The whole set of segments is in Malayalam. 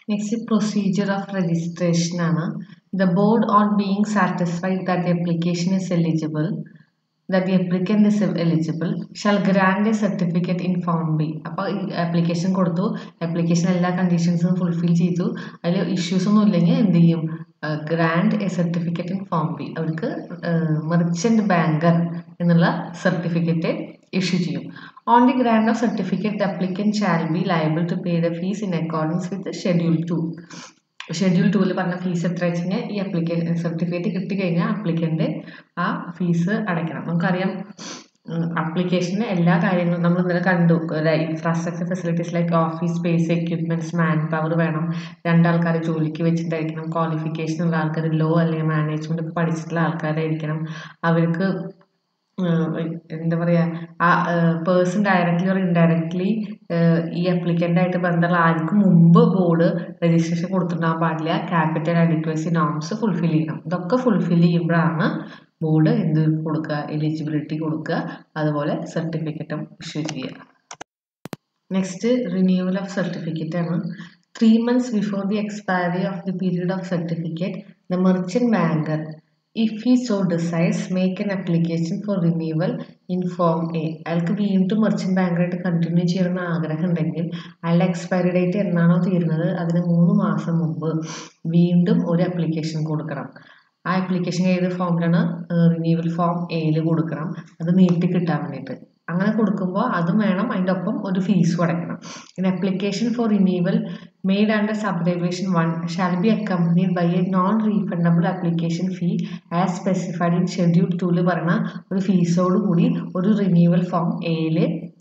Next, procedure of registration ആണ് the board on being satisfied that the application is eligible that the applicant is eligible shall grant a certificate in form B അപ്പോൾ ആപ്ലിക്കേഷൻ കൊടുത്തു ആപ്ലിക്കേഷൻ എല്ലാ കണ്ടീഷൻസും ഫുൾഫിൽ ചെയ്തു അതിൽ ഇഷ്യൂസ് ഒന്നും ഇല്ലെങ്കിൽ എന്ത് ചെയ്യും grant a certificate in form B അവർക്ക് മെർച്ചൻ്റ് ബാങ്കർ എന്നുള്ള സർട്ടിഫിക്കറ്റ് ഇഷ്യൂ ചെയ്യും on the grant of certificate the applicant shall be liable to pay the fees in accordance with schedule two schedule ടൂവിൽ പറഞ്ഞ ഫീസ് എത്ര വെച്ചാൽ ഈ അപ്ലിക്കൻ സർട്ടിഫിക്കറ്റ് കിട്ടിക്കഴിഞ്ഞാൽ അപ്ലിക്കൻ്റ് ആ ഫീസ് അടയ്ക്കണം നമുക്കറിയാം അപ്ലിക്കേഷന് എല്ലാ കാര്യങ്ങളും നമ്മൾ ഇന്നലെ കണ്ടു infrastructure facilities like office space equipments man power വേണം രണ്ടാൾക്കാർ ജോലിക്ക് വെച്ചിട്ടായിരിക്കണം ക്വാളിഫിക്കേഷൻ ഉള്ള ആൾക്കാർ ലോ അല്ലെങ്കിൽ മാനേജ്മെൻ്റ് ഒക്കെ പഠിച്ചിട്ടുള്ള ആൾക്കാരായിരിക്കണം അവർക്ക് എന്താ പറയുക ആ പേഴ്സൺ ഡയറക്റ്റ്ലി ഓർ ഇൻഡയറക്റ്റ്ലി ഈ അപ്ലിക്കൻ്റായിട്ട് ബന്ധമുള്ള ആർക്കും മുമ്പ് ബോർഡ് രജിസ്ട്രേഷൻ കൊടുത്തിട്ടുണ്ടാകാൻ പാടില്ല ക്യാപിറ്റൽ അഡിക്വസി നോംസ് ഫുൾഫിൽ ചെയ്യണം ഇതൊക്കെ ഫുൾഫിൽ ചെയ്യുമ്പോഴാണ് ബോർഡ് എന്ത് കൊടുക്കുക എലിജിബിലിറ്റി കൊടുക്കുക അതുപോലെ സർട്ടിഫിക്കറ്റും ഇഷ്യൂ ചെയ്യുക നെക്സ്റ്റ് റിന്യൂവൽ ഓഫ് സർട്ടിഫിക്കറ്റ് ആണ് three months before the expiry of the period of certificate the merchant banker if he so decides make an application for renewal in form A അയാൾക്ക് വീണ്ടും മെർച്ചൻറ്റ് ബാങ്കറായിട്ട് കണ്ടിന്യൂ ചെയ്യണമെന്ന് ആഗ്രഹം ഉണ്ടെങ്കിൽ അയാളുടെ എക്സ്പയറി ഡേറ്റ് എന്നാണോ തീരുന്നത് അതിന് മൂന്ന് മാസം മുമ്പ് വീണ്ടും ഒരു അപ്ലിക്കേഷൻ കൊടുക്കണം ആ അപ്ലിക്കേഷൻ ഏത് ഫോമിലാണ് റിന്യൂവൽ ഫോം എയിൽ കൊടുക്കണം അത് നീട്ടി കിട്ടാൻ വേണ്ടിയിട്ട് അങ്ങനെ കൊടുക്കുമ്പോൾ അതും വേണം അതിൻ്റെ ഒപ്പം ഒരു ഫീസും അടയ്ക്കണം in application for renewal made under sub regulation one shall be accompanied by a non refundable application fee as specified in schedule ടൂല് പറഞ്ഞ ഒരു ഫീസോട് കൂടി ഒരു റിന്യൂവൽ ഫോം എയിൽ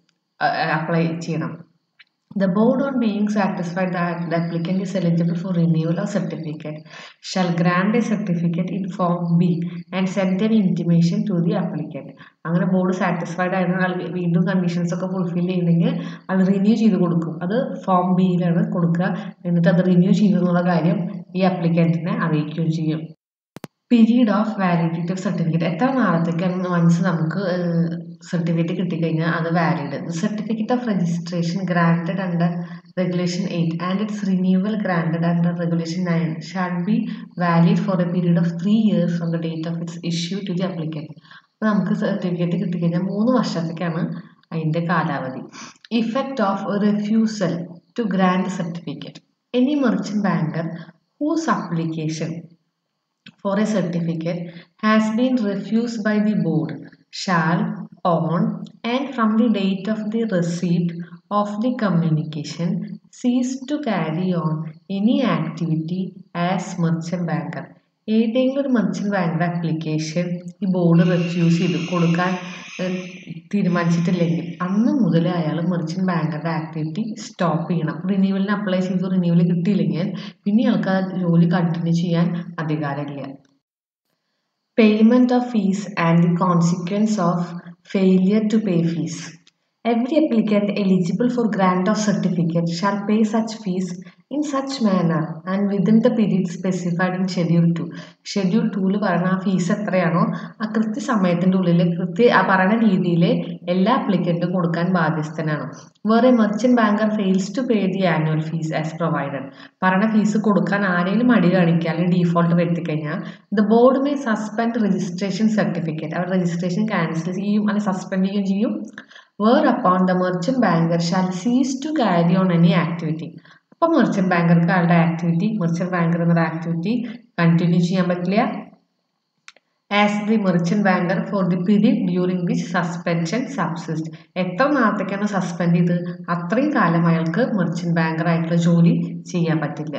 അപ്ലൈ ചെയ്യണം The board on being satisfied that the applicant is eligible for renewal of certificate shall grant a certificate in form B and send an intimation to the applicant. അങ്ങനെ ബോർഡ് സാറ്റിസ്ഫൈഡ് ആയിരുന്ന ആൾ വീണ്ടും കണ്ടീഷൻസ് ഒക്കെ ഫുൾഫിൽ ചെയ്യണമെങ്കിൽ അത് റിന്യൂ ചെയ്ത് കൊടുക്കും അത് ഫോം ബിയിലാണ് കൊടുക്കുക എന്നിട്ട് അത് റിന്യൂ ചെയ്തു എന്നുള്ള കാര്യം ഈ അപ്ലിക്കൻറ്റിനെ അറിയിക്കുകയും ചെയ്യും period of validity of certificate എത്ര നാളത്തേക്കാണ് വൺസ് നമുക്ക് സർട്ടിഫിക്കറ്റ് കിട്ടിക്കഴിഞ്ഞാൽ അത് valid certificate of registration granted under regulation eight and its renewal granted under regulation nine shall be valid for a period of three years from the date of its issue to the applicant അപ്പോൾ നമുക്ക് സർട്ടിഫിക്കറ്റ് കിട്ടിക്കഴിഞ്ഞാൽ മൂന്ന് വർഷത്തേക്കാണ് അതിൻ്റെ കാലാവധി effect of refusal to grant certificate any merchant banker whose application for a certificate has been refused by the board shall on and from the date of the receipt of the communication cease to carry on any activity as merchant banker ഏതെങ്കിലും ഒരു മെർച്ചൻ്റ് ബാങ്ക് ആപ്ലിക്കേഷൻ ഈ ബോർഡ് റെഫ്യൂസ് ചെയ്ത് കൊടുക്കാൻ തീരുമാനിച്ചിട്ടില്ലെങ്കിൽ അന്ന് മുതൽ അയാൾ മെർച്ചൻ്റ് ബാങ്കറുടെ ആക്ടിവിറ്റി സ്റ്റോപ്പ് ചെയ്യണം റിന്യൂവലിന് അപ്ലൈ ചെയ്തു റിന്യൂവൽ കിട്ടിയില്ലെങ്കിൽ പിന്നെ അയാൾക്ക് ആ ജോലി കണ്ടിന്യൂ ചെയ്യാൻ അധികാരമില്ല payment of fees and the consequence of failure to pay fees Every applicant eligible for grant of certificate shall pay such fees in such manner and within the period specified in Schedule 2. Schedule ടൂവിൽ പറയുന്ന ആ ഫീസ് എത്രയാണോ ആ കൃത്യസമയത്തിൻ്റെ ഉള്ളിൽ കൃത്യ ആ പറയുന്ന രീതിയിൽ എല്ലാ അപ്ലിക്കൻറ്റും കൊടുക്കാൻ ബാധ്യസ്ഥനാണ് വേറെ merchant banker fails to pay the annual fees as provided പറയുന്ന ഫീസ് കൊടുക്കാൻ ആരെങ്കിലും മടി കാണിക്കുക അല്ലെങ്കിൽ ഡീഫോൾട്ടർ എത്തിക്കഴിഞ്ഞാൽ the board may suspend registration certificate അവർ രജിസ്ട്രേഷൻ ക്യാൻസൽ ചെയ്യും അല്ലെങ്കിൽ സസ്പെൻഡ് ചെയ്യുകയും ചെയ്യും whereupon the merchant banker shall cease to carry on any activity അപ്പോൾ മെർച്ചൻറ്റ് ബാങ്കർക്ക് ആളുടെ ആക്ടിവിറ്റി മെർച്ചൻറ്റ് ബാങ്കർ എന്നൊരു ആക്ടിവിറ്റി കണ്ടിന്യൂ ചെയ്യാൻ പറ്റില്ല as the merchant banker for the period during which suspension subsist എത്ര നാളത്തേക്കാണ് സസ്പെൻഡ് ചെയ്ത് അത്രയും കാലം അയാൾക്ക് മെർച്ചൻറ്റ് ബാങ്കർ ആയിട്ടുള്ള ജോലി ചെയ്യാൻ പറ്റില്ല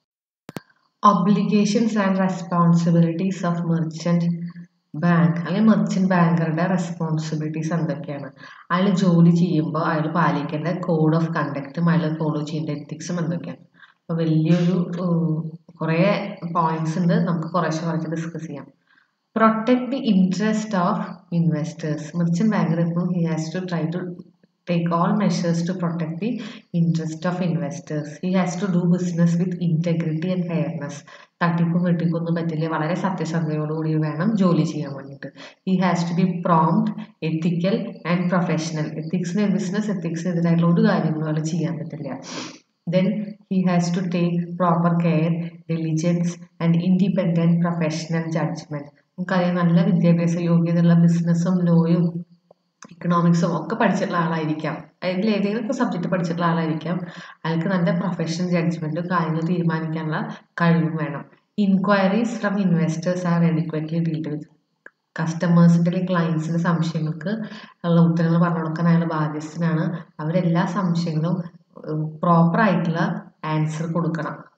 obligations and responsibilities of merchant bank അല്ലെങ്കിൽ മെർച്ചൻറ്റ് ബാങ്കറുടെ റെസ്പോൺസിബിലിറ്റീസ് എന്തൊക്കെയാണ് അയാൾ ജോലി ചെയ്യുമ്പോൾ അയാൾ പാലിക്കേണ്ട കോഡ് ഓഫ് കണ്ടക്റ്റും അയാൾ ഫോളോ ചെയ്യേണ്ട എത്തിക്സും എന്തൊക്കെയാണ് അപ്പോൾ വലിയൊരു കുറേ പോയിന്റ്സ് ഉണ്ട് നമുക്ക് കുറേശ്ശെ കുറച്ച് ഡിസ്കസ് ചെയ്യാം protect the interest of investors merchant banker എപ്പോഴും he has to try to take all measures to protect the interest of investors. He has to do business with integrity and fairness. തട്ടിപ്പും വെട്ടിപ്പും ഒന്നും പറ്റില്ല വളരെ സത്യസന്ധതയോടുകൂടി വേണം ജോലി ചെയ്യാൻ വേണ്ടിയിട്ട് he has to be prompt ethical and professional എത്തിക്സിന് ബിസിനസ് എത്തിക്സിന് എതിരായിട്ടുള്ള ഒരു കാര്യങ്ങളും അയാൾ ചെയ്യാൻ പറ്റില്ല then he has to take proper care diligence and independent professional judgement നമുക്കറിയാം നല്ല വിദ്യാഭ്യാസ യോഗ്യതയുള്ള ബിസിനസ്സും ലോയും ഇക്കണോമിക്സും ഒക്കെ പഠിച്ചിട്ടുള്ള ആളായിരിക്കാം അതിൽ ഏതെങ്കിലുമൊക്കെ സബ്ജക്റ്റ് പഠിച്ചിട്ടുള്ള ആളായിരിക്കാം അയാൾക്ക് നല്ല പ്രൊഫഷണൽ ജഡ്ജ്മെൻറ്റും കാര്യങ്ങൾ തീരുമാനിക്കാനുള്ള കഴിവും വേണം inquiries from investors are adequately dealt with കസ്റ്റമേഴ്സിൻ്റെ അല്ലെങ്കിൽ ക്ലയൻസിൻ്റെ സംശയങ്ങൾക്ക് ഉള്ള ഉത്തരങ്ങൾ പറഞ്ഞു കൊടുക്കാൻ അയാൾ ബാധ്യസ്ഥനാണ് അവരെല്ലാ സംശയങ്ങളും പ്രോപ്പർ ആയിട്ടുള്ള ആൻസർ കൊടുക്കണം